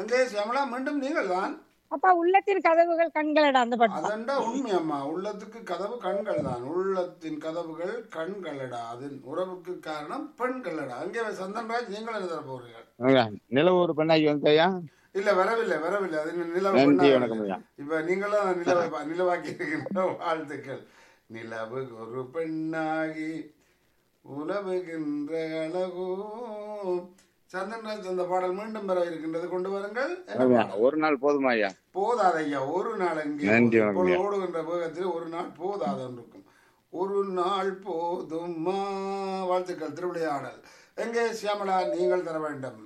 அங்கே சியாமலா மீண்டும் நீங்கள் தான் அப்பா உள்ளத்தின் கதவுகள் கண்களடா அந்த பாட்டு அதண்டா உண்மை அம்மா உள்ளத்துக்கு கதவு கண்கள் தான் உள்ளத்தின் கதவுகள் கண்களடா அதன் உறவுக்கு காரணம் பெண்களடா அங்கே சந்தன்ராஜ் நீங்கள் எழுத போறீர்கள் ஐயா, நிலவு ஒரு பெண்ணாகி வந்தையா இல்ல வரவில்லை வரவில்லை அது இன்னும் நிலவு நன்றி பெண்ணாக வணக்கம் ஐயா இப்ப நீங்களும் நிலவை பா- நிலவாக்கி இருக்கின்ற வாழ்த்துக்கள் நிலவு ஒரு பெண்ணாகி உலவுகின்ற அழகோ சந்தன்ராஜ் அந்த பாடல் மீண்டும் பெற இருக்கின்றது கொண்டு வாருங்கள் என்ன ஐயா, பாடல்? ஒரு நாள் போதுமா ஐயா போதாது ஐயா ஒரு நாள் அங்கே நன்றி, போதும். இப்பொழுது வணக்கம் ஐயா. ஓடுகின்ற வேகத்தில் ஒரு நாள் போதாது இருக்கும் ஒரு நாள் போதுமா வாழ்த்துக்கள் திருவிளையாடல் எங்கே சியாமலா நீங்கள் தர வேண்டும்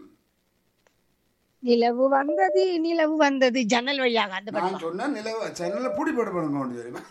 நிலவு வந்தது நிலவு வந்தது ஜன்னல் வழியாக அந்த பாட்டு நான் சொன்னேன் நிலவு சென்னையில் பூடி போட்டு பண்ணுங்க ஒன்று தெரியுமா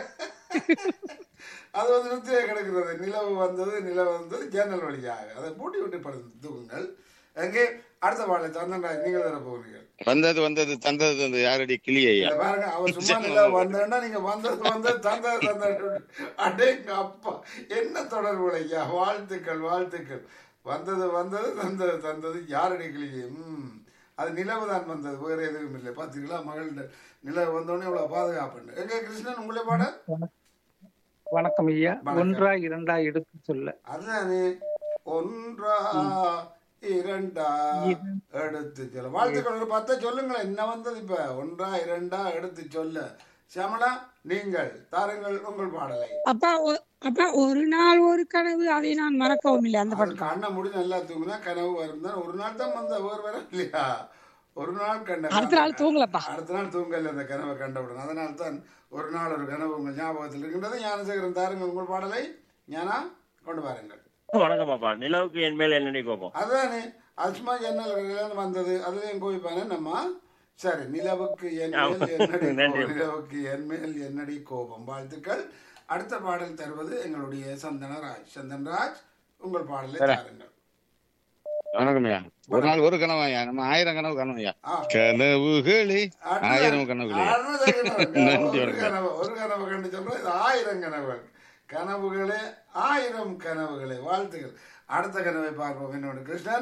அது வந்து நிறுத்தியே கிடக்கிறது நிலவு வந்தது நிலவு வந்தது ஜன்னல் வழியாக அதை பூட்டி விட்டு படுத்துங்கள் எங்கே அடுத்த பாடலை சந்தன்ராஜ் நீங்கள் தர போகிறீர்கள் வந்தது வந்தது தந்தது தந்தது யாரடி கிளி ஐயா இத பாருங்க அவர் சும்மா நிலவு வந்தேன்னா நீங்க வந்தது வந்தது தந்தது தந்தது அடேங்க அப்பா என்ன தொடர்பு ஐயா வாழ்த்துக்கள் வாழ்த்துக்கள் வந்தது வந்தது தந்தது தந்தது யாரடி கிளியே ம் அது நிலவு தான் வந்தது வேற எதுவும் இல்லை பார்த்தீங்களா மகள்கிட்ட நிலவு வந்தோடனே இவ்வளவு பாதுகாப்பு எங்க கிருஷ்ணன் உங்களே பாட வணக்கம் ஐயா வணக்கம். ஒன்றா இரண்டா எடுத்து சொல்ல அதுதானே ஒன்றா இரண்டா எடுத்து சொல்ல வாழ்த்துக்கள் ஒரு பத்த சொல்லுங்களேன் என்ன வந்தது இப்ப ஒன்றா இரண்டா எடுத்து சொல்ல சியாமலா நீங்கள் தாருங்கள் உங்கள் பாடலை அப்பா ஒ- அப்பா ஒரு நாள் ஒரு கனவு அதை நான் மறக்கவும் இல்லை அந்த அது பாட்டு கண்ணை முடி நல்லா தூங்குனா கனவு வரும் தான் ஒரு நாள் தான் வந்த வேறு வர இல்லையா ஒரு நாள் கண்ட அடுத்த நாள் தூங்கலப்பா அடுத்த நாள் தூங்கல அந்த கனவை கண்டவுடன் அதனால் தான் ஒரு நாள் ஒரு கனவு உங்கள் ஞாபகத்தில் இருக்கின்றது ஞானசேகரன் தாருங்கள் உங்கள் பாடலை ஞானா கொண்டு வாருங்கள் வணக்கம் பாப்பா நிலவுக்கு என் மேல் என்னடி கோபம் அதுதானே அஸ்மா ஜன்னல்களிலிருந்து வந்தது அதுலயும் கோபிப்பானே நம்ம சரி நிலவுக்கு என் மேல் என்னடி நன்றி. கோபம், நிலவுக்கு என் மேல் என்னடி கோபம் வாழ்த்துக்கள் அடுத்த பாடல் தருவது எங்களுடைய சந்தனராஜ் சந்தன்ராஜ் உங்கள் பாடலை தாருங்கள் வணக்கம் ஐயா ஒரு நாள் ஒரு கனவு ஐயா நம்ம ஆயிரம் கனவு கனவு ஐயா ஆ. கனவுகளே அடுத்த- ஆயிரம் கனவுகளே அடுத்த கனவு. நன்றி ஒரு வணக்கம். கனவு ஒரு கனவு கண்டு சொல்றேன் இது ஆயிரம் கனவுகள் கனவுகளே ஆயிரம் கனவுகளே வாழ்த்துக்கள் அடுத்த கனவை பார்ப்போம் என்னோட கிருஷ்ணன்